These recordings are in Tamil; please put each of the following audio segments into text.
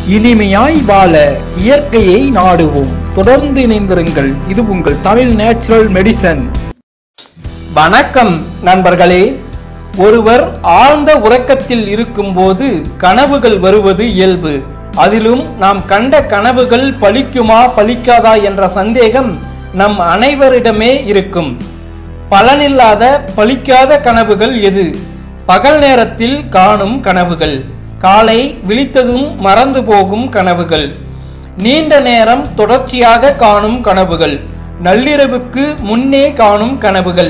இனிமையாய் வாழ இயற்கையை நாடுவோம் தொடர்ந்து இணைந்திருங்கள் இது உங்கள் தமிழ் நேச்சுரல் மெடிசன் வணக்கம் நண்பர்களே ஒருவர் ஆழ்ந்த உறக்கத்தில் இருக்கும்போது கனவுகள் வருவது இயல்பு அதிலும் நாம் கண்ட கனவுகள் பலிக்குமா பலிக்காதா என்ற சந்தேகம் நம் அனைவரிடமே இருக்கும் பலனில்லாத பலிக்காத கனவுகள் எது பகல் நேரத்தில் காணும் கனவுகள் காலை விழித்ததும் மறந்து போகும் கனவுகள் நீண்ட நேரம் தொடர்ச்சியாக காணும் கனவுகள் நள்ளிரவுக்கு முன்னே காணும் கனவுகள்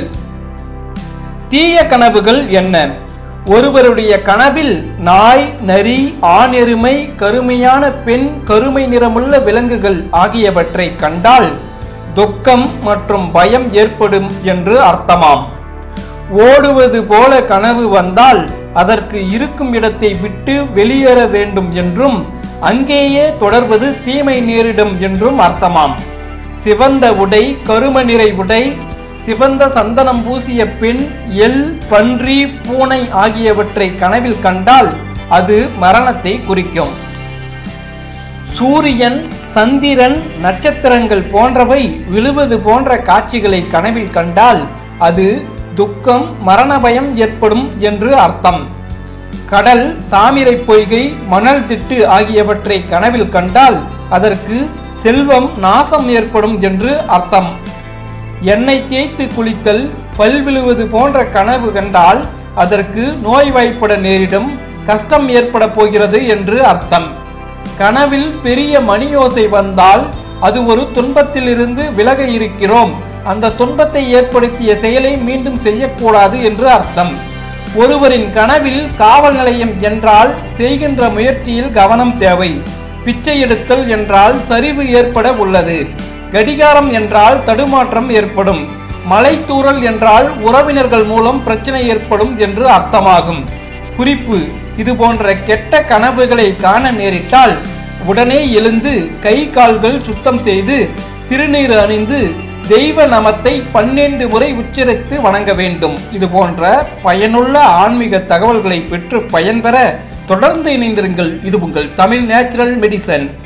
தீய கனவுகள் என்ன ஒருவருடைய கனவில் நாய் நரி ஆணெருமை கருமையான பெண் கருமை நிறமுள்ள விலங்குகள் ஆகியவற்றை கண்டால் துக்கம் மற்றும் பயம் ஏற்படும் என்று அர்த்தமாம் ஓடுவது போல கனவு வந்தால் அதற்கு இருக்கும் இடத்தை விட்டு வெளியேற வேண்டும் என்றும் அங்கேயே தொடர்வது தீமை நேரிடும் என்றும் அர்த்தமாம் சிவந்த உடை கரும நிறை உடை சிவந்த சந்தனம் பூசிய பெண் எல் பன்றி பூனை ஆகியவற்றை கனவில் கண்டால் அது மரணத்தை குறிக்கும் சூரியன் சந்திரன் நட்சத்திரங்கள் போன்றவை விழுவது போன்ற காட்சிகளை கனவில் கண்டால் அது துக்கம் மரண பயம் ஏற்படும் என்று அர்த்தம் கடல் தாமிரை பொய்கை மணல் திட்டு ஆகியவற்றை கனவில் கண்டால் அதற்கு செல்வம் நாசம் ஏற்படும் என்று அர்த்தம் எண்ணெய் தேய்த்து குளித்தல் பல் விழுவது போன்ற கனவு கண்டால் அதற்கு நோய்வாய்ப்பட நேரிடும் கஷ்டம் ஏற்பட போகிறது என்று அர்த்தம் கனவில் பெரிய மணியோசை வந்தால் அது ஒரு துன்பத்திலிருந்து விலக இருக்கிறோம் அந்த துன்பத்தை ஏற்படுத்திய செயலை மீண்டும் செய்யக்கூடாது என்று அர்த்தம் ஒருவரின் கனவில் காவல் நிலையம் என்றால் செய்கின்ற முயற்சியில் கவனம் தேவை பிச்சை எடுத்தல் என்றால் சரிவு ஏற்பட உள்ளது கடிகாரம் என்றால் தடுமாற்றம் ஏற்படும் மலை தூறல் என்றால் உறவினர்கள் மூலம் பிரச்சனை ஏற்படும் என்று அர்த்தமாகும் குறிப்பு இது போன்ற கெட்ட கனவுகளை காண நேரிட்டால் உடனே எழுந்து கை கால்கள் சுத்தம் செய்து திருநீர் அணிந்து தெய்வ நமத்தை பன்னெண்டு முறை உச்சரித்து வணங்க வேண்டும் இது போன்ற பயனுள்ள ஆன்மீக தகவல்களை பெற்று பயன்பெற தொடர்ந்து இணைந்திருங்கள் இது உங்கள் தமிழ் நேச்சுரல் மெடிசன்